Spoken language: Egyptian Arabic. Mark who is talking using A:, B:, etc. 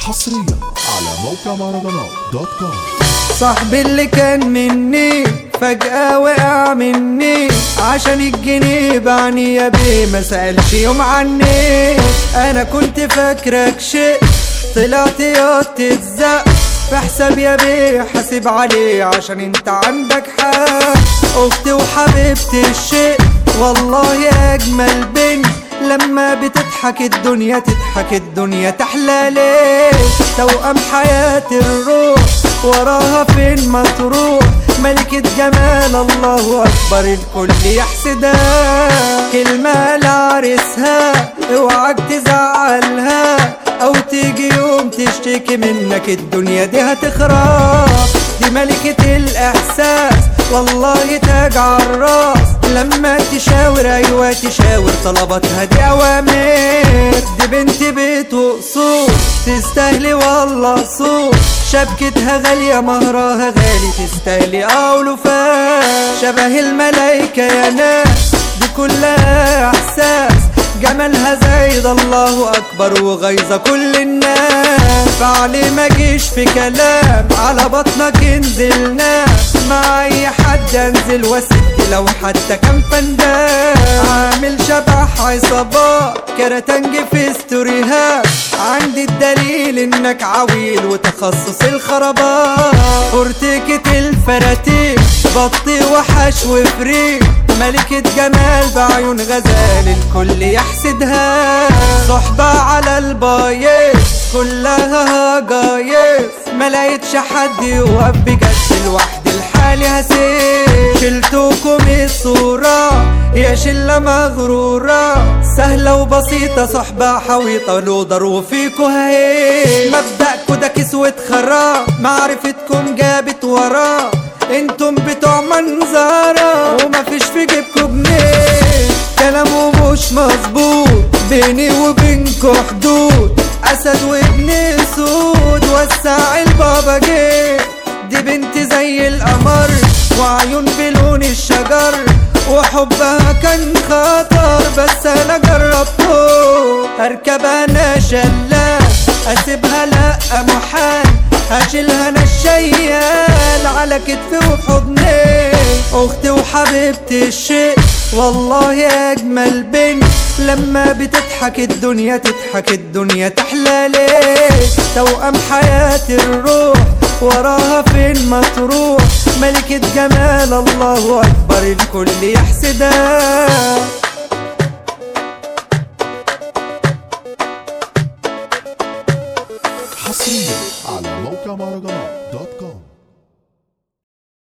A: حصريا على موقع مهرجانات دوت كوم
B: صاحبي اللي كان مني فجأة وقع مني عشان الجنيه بعني يا بيه ما سألش يوم عني أنا كنت فاكرك شيء طلعت يا تتزق في حساب يا بيه حاسب عليه عشان انت عندك حق اختي وحبيبتي الشيء والله اجمل بنت لما بتضحك الدنيا تضحك الدنيا تحلى ليه توأم حياة الروح وراها فين ما تروح ملكة جمال الله أكبر الكل يحسدها كلمة لعرسها اوعك تزعلها أو تيجي يوم تشتكي منك الدنيا دي هتخرب دي ملكة الإحساس والله تاج عالراس لما تشاور أيوة تشاور طلباتها دي أوامر دي بنت بيت وقصور تستاهلي والله صوت شبكتها غالية مهرها غالي تستاهلي أولوفات شبه الملايكة يا ناس دي كلها إحساس جمالها زايد الله أكبر وغيظة كل الناس فعلي ما جيش في كلام على بطنك انزلنا مع أي حد انزل وست لو حتى كان فندان عامل شبح عصابات كرتنج في ستوريهات عندي الدليل انك عويل وتخصص الخرابات فورتيكة الفراتيك بطي وحش وفريك ملكة جمال بعيون غزال الكل يحسدها صحبة على البايس كلها هجايس ما لقيتش حد يوقف بجد لوحدي الحالي هسيب شلتكم الصورة يا شلة مغرورة سهلة وبسيطة صحبة حويطة نقدر وفيكو هي مبدأكو ده كسوة خراب معرفتكم جابت وراه انتم بتوع منظرة ومفيش في جيبكو جنيه كلامه مش مظبوط بيني وبينكو حدود اسد وابن سود وسع البابا جه دي بنت زي القمر وعيون بلون الشجر وحبها كان خطر بس انا جربته اركب انا شلال اسيبها لا محال هشيلها انا الشيال على كتفي وبحضني اختي وحبيبتي الشيء والله اجمل بنت لما بتضحك الدنيا تضحك الدنيا تحلى ليه توأم حياة الروح وراها فين ما تروح ملكة جمال الله أكبر الكل يحسدها
A: حصريا على موقع مهرجانات دوت كوم